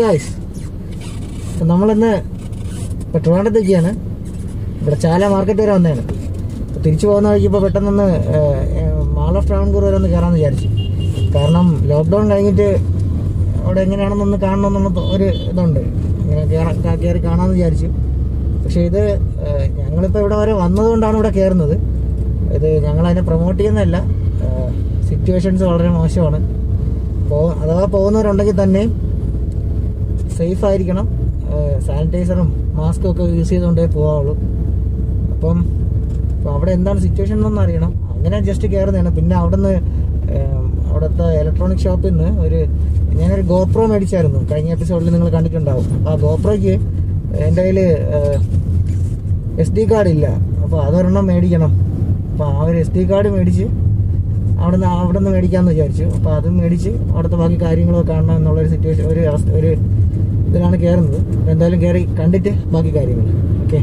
guys നമ്മളിന്ന് ഇപ്പോൾ ട്രിവാൻഡത്തേക്കാണ് ഇവിടെ ചാല മാർക്കറ്റ് വരെ വന്നതാണ് അപ്പോൾ തിരിച്ചു പോകുന്ന വഴിക്ക് ഇപ്പോൾ പെട്ടെന്നൊന്ന് മാൾ ഓഫ് ട്രാവൻകൂർ വരെ ഒന്ന് കയറാമെന്ന് വിചാരിച്ചു കാരണം ലോക്ക്ഡൗൺ കഴിഞ്ഞിട്ട് അവിടെ എങ്ങനെയാണെന്നൊന്ന് കാണണമെന്നുള്ള തോ- ഒരു ഇതുണ്ട് ഇങ്ങനെ കയറാൻ കയറി കാണാമെന്ന് വിചാരിച്ചു പക്ഷേ ഇത് ഏഹ്, ഞങ്ങളിപ്പോൾ ഇവിടെ വരെ വന്നതുകൊണ്ടാണ് ഇവിടെ കയറുന്നത് ഇത് ഞങ്ങളതിനെ പ്രൊമോട്ട് ചെയ്യുന്നതല്ല സിറ്റുവേഷൻസ് വളരെ മോശമാണ് പോ അഥവാ പോകുന്നവരുണ്ടെങ്കിൽ തന്നെ സേഫ് ആയിരിക്കണം സാനിറ്റൈസറും മാസ്കും ഒക്കെ യൂസ് ചെയ്തുകൊണ്ടേ പോകാവുള്ളൂ അപ്പം ഇപ്പം അവിടെ എന്താണ് സിറ്റുവേഷൻ എന്നൊന്നും അറിയണം അങ്ങനെ ജസ്റ്റ് കയറുന്നതാണ് പിന്നെ അവിടെ നിന്ന് അവിടുത്തെ ഇലക്ട്രോണിക് ഷോപ്പിൽ നിന്ന് ഒരു ഞാനൊരു ഗോപ്രോ മേടിച്ചായിരുന്നു കഴിഞ്ഞ എപ്പിസോഡിൽ നിങ്ങൾ കണ്ടിട്ടുണ്ടാവും ആ ഗോപ്രോയ്ക്ക് എൻ്റെ കയ്യിൽ എസ് ഡി കാർഡ് ഇല്ല അപ്പോൾ അതൊരെണ്ണം മേടിക്കണം അപ്പോൾ ആ ഒരു എസ് ഡി കാർഡ് മേടിച്ച് അവിടെ നിന്ന് അവിടെ നിന്ന് മേടിക്കാമെന്ന് വിചാരിച്ചു അപ്പോൾ അത് മേടിച്ച് അവിടുത്തെ ബാക്കി കാര്യങ്ങളൊക്കെ കാണണം എന്നുള്ളൊരു സിറ്റുവേഷൻ ഒരു അവസ്ഥ ഒരു ഇതിലാണ് കയറുന്നത് അപ്പോൾ എന്തായാലും കയറി കണ്ടിട്ട് ബാക്കി കാര്യങ്ങൾ ഓക്കെ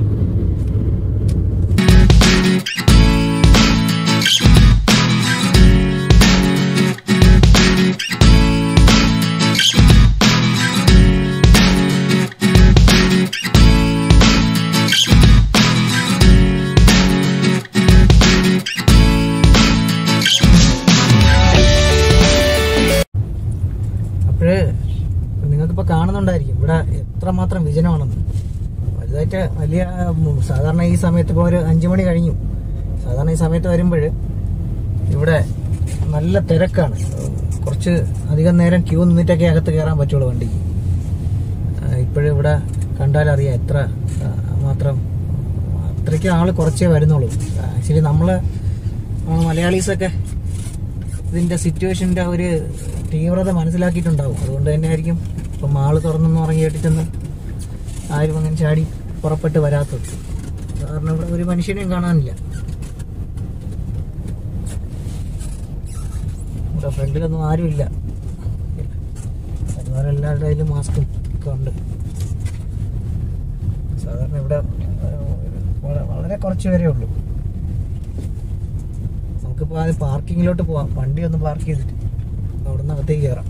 അപ്പോഴ് നിങ്ങൾക്കിപ്പോൾ കാണുന്നുണ്ടായിരിക്കും ഇവിടെ എത്രമാത്രം വിജനമാണെന്ന് വലുതായിട്ട് വലിയ ഉം, സാധാരണ ഈ സമയത്ത് ഇപ്പോൾ ഒരു അഞ്ചു മണി കഴിഞ്ഞു സാധാരണ ഈ സമയത്ത് വരുമ്പോൾ ഇവിടെ നല്ല തിരക്കാണ് കുറച്ച് അധികം നേരം ക്യൂ നിന്നിട്ടൊക്കെ അകത്ത് കയറാൻ പറ്റുള്ളൂ വണ്ടിക്ക് ഇപ്പോഴും ഇവിടെ കണ്ടാലറിയാം എത്ര ആ, മാത്രം അത്രയ്ക്ക് ആള് കുറച്ചേ വരുന്നുള്ളൂ ആക്ച്വലി നമ്മള് നമ്മള് മലയാളീസൊക്കെ ഇതിന്റെ സിറ്റുവേഷന്റെ ഒരു തീവ്രത മനസ്സിലാക്കിയിട്ടുണ്ടാവും അതുകൊണ്ട് തന്നെ ആയിരിക്കും ഇപ്പം മാള് തുറന്നെന്ന് പറഞ്ഞ് കേട്ടിട്ടൊന്നും ആരും അങ്ങനെ ചാടി പുറപ്പെട്ട് വരാത്തത് കാരണം ഇവിടെ ഒരു മനുഷ്യനെയും കാണാനില്ല ഇവിടെ ഫ്രണ്ടിലൊന്നും ആരുമില്ല അതുപോലെ എല്ലാവരുടെ കയ്യിലും മാസ്കും ഒക്കെ ഉണ്ട് സാധാരണ ഇവിടെ ഏഹ്, വള- വളരെ കുറച്ച് പേരേ ഉള്ളൂ നമുക്കിപ്പോൾ ആദ്യം പാർക്കിങ്ങിലോട്ട് പോവാം വണ്ടി ഒന്ന് പാർക്ക് ചെയ്തിട്ട് അവിടെ നിന്ന് അകത്തേക്ക് കയറാം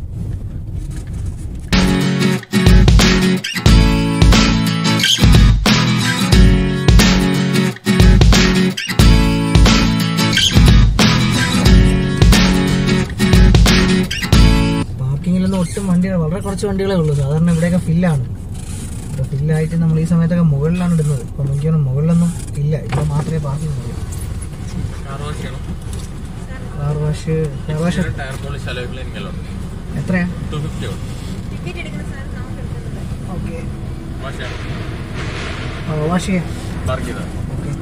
പാർക്കിങ്ങിലൊന്നും ഒട്ടും വണ്ടികൾ വളരെ കുറച്ച് വണ്ടികളേ ഉള്ളൂ സാധാരണ ഇവിടെയൊക്കെ ഫില്ലാണ് ഇവിടെ ഫില്ലായിട്ട് നമ്മൾ ഈ സമയത്തൊക്കെ മുകളിലാണ് ഇടുന്നത് ഇപ്പം നോക്കിയാൽ മുകളിലൊന്നും ഇല്ല ഇവിടെ മാത്രമേ പാർക്കിംഗ് ഉള്ളൂ കാർ വാഷ് ചെയ്യണം car wash car wash tyre polish alloy cleaning ഉണ്ട് എത്രയാ ടു ഫിഫ്റ്റി ഉണ്ട് ടിക്കറ്റ് എടുക്കുന്ന സാധനം നമുക്ക് എടുക്കുന്നുണ്ട് ഓക്കെ വാഷ് ചെയ്യണം വാഷ് ചെയ്യാം പാർക്ക് ചെയ്താൽ ഓക്കെ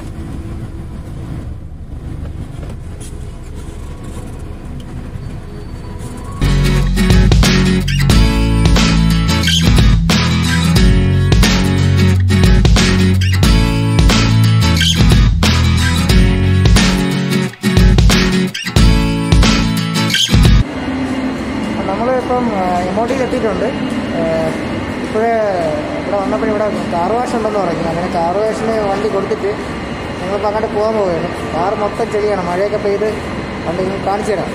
നമ്മളിപ്പം എമൗണ്ടിൽ എത്തിയിട്ടുണ്ട് ഇപ്പോഴേ ഇവിടെ വന്നപ്പോൾ ഇവിടെ കാർ വാഷ് ഉണ്ടെന്ന് പറഞ്ഞു അങ്ങനെ കാർ വാഷിന് വണ്ടി കൊടുത്തിട്ട് ഞങ്ങളിപ്പോൾ അങ്ങോട്ട് പോകാൻ പോവുകയാണ് കാർ മൊത്തം ചെളിയാണ് മഴയൊക്കെ പെയ്ത് വണ്ടി ഇങ്ങ് കാണിച്ചു തരാം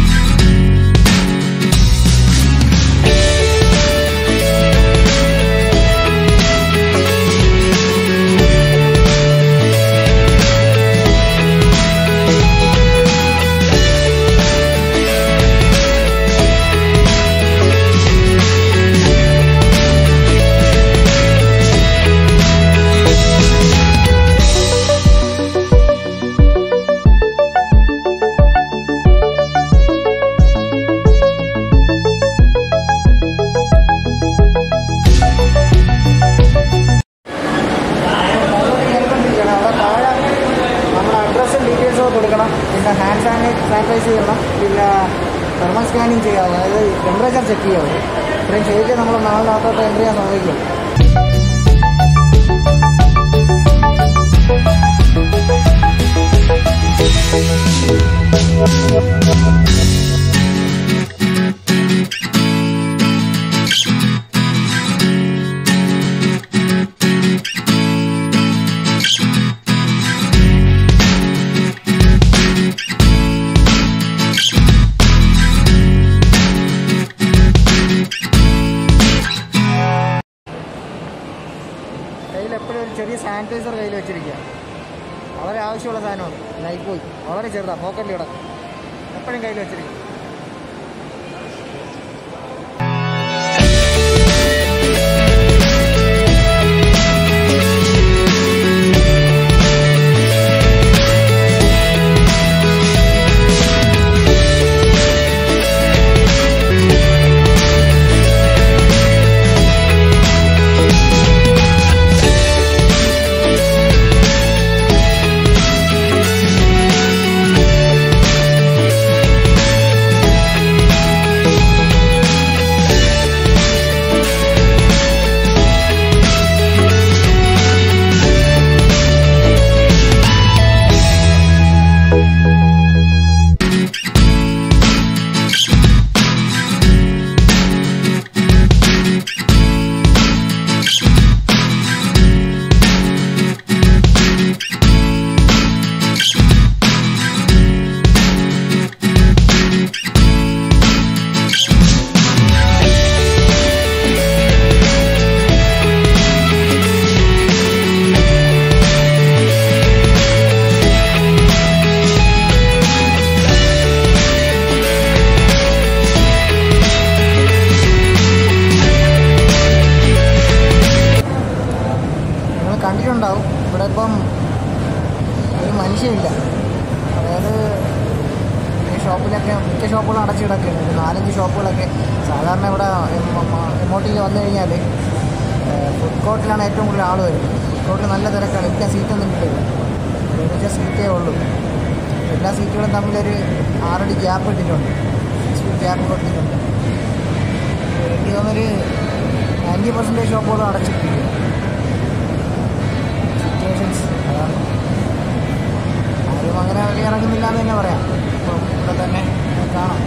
അവിടെ താഴെ നമ്മുടെ അഡ്രസ്സും ഡീറ്റെയിൽസും ഒക്കെ കൊടുക്കണം പിന്നെ ഹാൻഡ് സാനിറ്റൈസ് സാനിറ്റൈസ് ചെയ്യണം പിന്നെ തെർമൽ സ്കാനിങ് ചെയ്യാം അതായത് ടെമ്പറേച്ചർ ചെക്ക് ചെയ്യാവും ഇത്രയും ചെയ്തിട്ട് നമ്മൾ നാളിനകത്തോട്ട് എൻ്റർ ചെയ്യാൻ സമ്മതിക്കും ഒരു ചെറിയ സാനിറ്റൈസർ കയ്യിൽ വെച്ചിരിക്കുക വളരെ ആവശ്യമുള്ള സാധനമാണ് ലൈഫ് ബോയ് വളരെ ചെറുതാണ് പോക്കറ്റിൽ കിടക്കും എപ്പോഴും കയ്യിൽ വെച്ചിരിക്കും നിങ്ങൾ കണ്ടിട്ടുണ്ടാവും ഇവിടെ ഇപ്പം ഒരു മനുഷ്യനില്ല അതായത് ഈ ഷോപ്പിലൊക്കെ മിക്ക ഷോപ്പുകളും അടച്ചു കിടക്കുകയാണ് ഒരു നാലഞ്ച് ഷോപ്പുകളൊക്കെ സാധാരണ ഇവിടെ എം ഒ ടിയിൽ വന്നു കഴിഞ്ഞാൽ ഫുഡ് കോർട്ടിലാണ് ഏറ്റവും കൂടുതൽ ആൾ വരുന്നത് ഫുഡ് കോർട്ടിൽ നല്ല തിരക്കാണ് ഇല്ല സീറ്റൊന്നും കിട്ടില്ല ഒരുമിച്ച സീറ്റേ ഉള്ളൂ എല്ലാ സീറ്റുകളും തമ്മിലൊരു ആറടി ഗ്യാപ്പ് ഇട്ടിട്ടുണ്ട് സിക്സ് ഫീറ്റ് ഗ്യാപ്പ് കൊടുത്തിട്ടുണ്ട് എനിക്ക് തോന്നുന്നൊരു നയൻറ്റി പെർസെൻറ്റേജ് ഷോപ്പുകളും അടച്ചിട്ടിരിക്കും സിറ്റുവേഷൻസ് അതാണ് ആരും അങ്ങനെ വലിയ ഇറങ്ങുന്നില്ല എന്ന് തന്നെ പറയാം ഇപ്പം ഇവിടെ തന്നെ കാണാം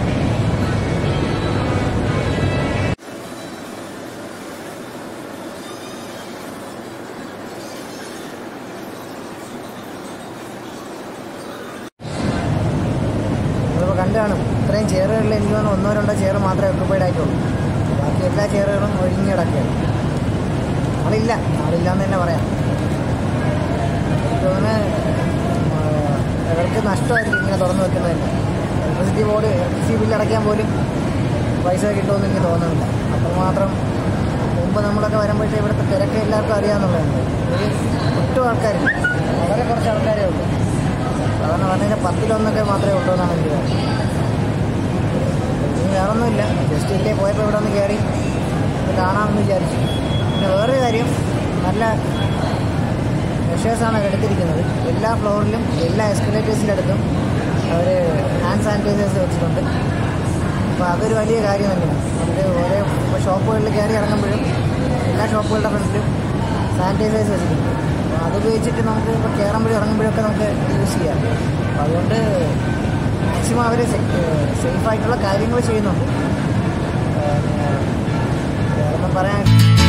നിങ്ങളിപ്പോൾ കണ്ടു കാണും ഇത്രയും ചെയറുകളിൽ എനിക്ക് തോന്നുന്നു ഒന്നോ രണ്ടോ ചെയർ മാത്രമേ ഒക്കുപ്പൈഡ് ആയിട്ടുള്ളൂ ബാക്കി എല്ലാ ചെയറുകളും ഒഴിഞ്ഞു കിടക്കുകയാണ് ആളില്ല ആളില്ല എന്ന് തന്നെ പറയാം എനിക്ക് തോന്നുന്നു ഇവർക്ക് നഷ്ടമായിരിക്കും ഇങ്ങനെ തുറന്നു വെക്കുന്നതല്ല ഇലക്ട്രിസിറ്റി ബോർഡ് ഇലക്ട്രിസിറ്റി ബില്ല് അടയ്ക്കാൻ പോലും പൈസ കിട്ടുമെന്ന് എനിക്ക് തോന്നുന്നില്ല അത്രമാത്രം മുമ്പ് നമ്മളൊക്കെ വരുമ്പോഴത്തേ ഇവിടുത്തെ തിരക്ക് എല്ലാവർക്കും അറിയാമെന്നുള്ളതാണ് ഒരു ഒട്ടും ആൾക്കാരില്ല വളരെ കുറച്ച് ആൾക്കാരേ ഉള്ളൂ സാധാരണ പറഞ്ഞു കഴിഞ്ഞാൽ പത്തിലൊന്നൊക്കെ മാത്രമേ ഉള്ളൂ എന്നാണ് എനിക്ക് തോന്നുന്നത് ഇനി വേറൊന്നുമില്ല ജസ്റ്റ് ഇല്ലേ പോയപ്പോൾ ഇവിടെ ഒന്ന് കയറി ഇത് കാണാമെന്ന് വിചാരിച്ചു പിന്നെ വേറൊരു കാര്യം നല്ല മെഷേഴ്സാണ് എടുത്തിരിക്കുന്നത് എല്ലാ ഫ്ലോറിലും എല്ലാ എസ്കലേറ്റേഴ്സിൻ്റെ അടുത്തും അവർ ഹാൻഡ് സാനിറ്റൈസേഴ്സ് വെച്ചിട്ടുണ്ട് അപ്പോൾ അതൊരു വലിയ കാര്യം തന്നെയാണ് നമുക്ക് ഓരോ ഇപ്പോൾ ഷോപ്പുകളിൽ കയറി ഇറങ്ങുമ്പോഴും എല്ലാ ഷോപ്പുകളുടെ ഫ്രണ്ടിലും സാനിറ്റൈസേഴ്സ് വെച്ചിട്ടുണ്ട് അപ്പോൾ അത് ഉപയോഗിച്ചിട്ട് നമുക്ക് ഇപ്പോൾ കയറുമ്പോഴും ഇറങ്ങുമ്പോഴൊക്കെ നമുക്ക് യൂസ് ചെയ്യാം അപ്പോൾ അതുകൊണ്ട് മാക്സിമം അവർ സേഫായിട്ടുള്ള കാര്യങ്ങൾ ചെയ്യുന്നുണ്ട് ഏഹ് വേറൊന്നും പറയാൻ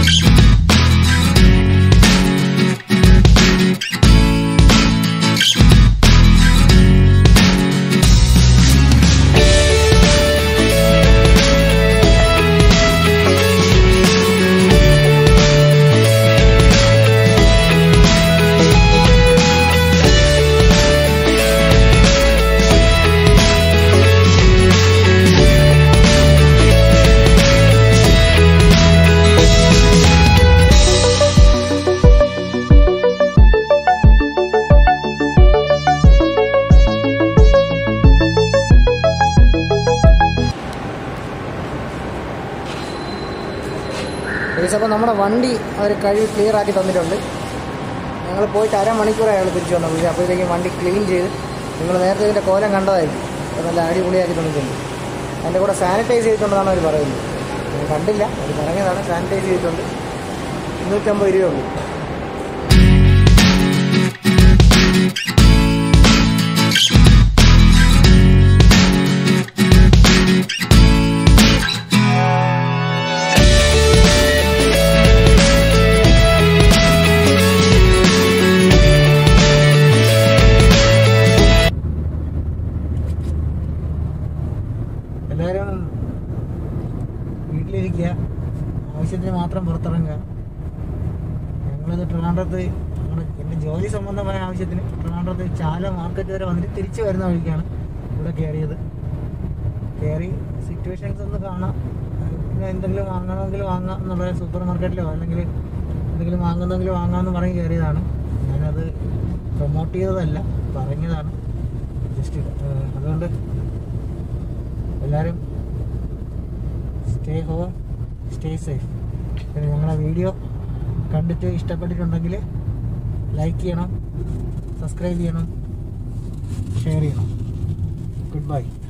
ഏകദേശം അപ്പോൾ നമ്മുടെ വണ്ടി അവർ കഴുകി ക്ലിയർ ആക്കി തന്നിട്ടുണ്ട് ഞങ്ങൾ പോയിട്ട് അരമണിക്കൂറായി അയാൾ തിരിച്ചു വന്നത് പക്ഷേ അപ്പോഴത്തേക്കും വണ്ടി ക്ലീൻ ചെയ്ത് നിങ്ങൾ നേരത്തെ ഇതിൻ്റെ കോലം കണ്ടതായിരിക്കും അപ്പോൾ നല്ല അടിപൊളിയാക്കി തന്നിട്ടുണ്ട് അതിൻ്റെ കൂടെ സാനിറ്റൈസ് ചെയ്തിട്ടുണ്ടെന്നാണ് അവർ പറയുന്നത് ഞാൻ കണ്ടില്ല അവർ പറഞ്ഞതാണ് സാനിറ്റൈസ് ചെയ്തിട്ടുണ്ട് ഇരുന്നൂറ്റമ്പത് രൂപയുള്ളൂ എല്ലാവരും വീട്ടിലിരിക്കുക ആവശ്യത്തിന് മാത്രം പുറത്തിറങ്ങുക ഞങ്ങൾ നമ്മളിത് ട്രിവാൻഡ്രത്ത് നമ്മുടെ എൻ്റെ ജോലി സംബന്ധമായ ആവശ്യത്തിന് ട്രിവാൻഡ്രത്ത് ചാല മാർക്കറ്റ് വരെ വന്നിട്ട് തിരിച്ചു വരുന്ന വഴിക്കാണ് ഇവിടെ കയറിയത് കയറി സിറ്റുവേഷൻസ് ഒന്ന് കാണാം പിന്നെ എന്തെങ്കിലും വാങ്ങണമെങ്കിൽ വാങ്ങാം എന്നുള്ള സൂപ്പർ മാർക്കറ്റിലോ അല്ലെങ്കിൽ എന്തെങ്കിലും വാങ്ങുന്നെങ്കിൽ വാങ്ങാമെന്ന് പറഞ്ഞ് കയറിയതാണ് ഞാനത് പ്രൊമോട്ട് ചെയ്തതല്ല പറഞ്ഞതാണ് ജസ്റ്റ് അതുകൊണ്ട് എല്ലാവരും സ്റ്റേ ഹോം സ്റ്റേ സേഫ് പിന്നെ ഞങ്ങളുടെ വീഡിയോ കണ്ടിട്ട് ഇഷ്ടപ്പെട്ടിട്ടുണ്ടെങ്കിൽ ലൈക്ക് ചെയ്യണം സബ്സ്ക്രൈബ് ചെയ്യണം ഷെയർ ചെയ്യണം ഗുഡ് ബൈ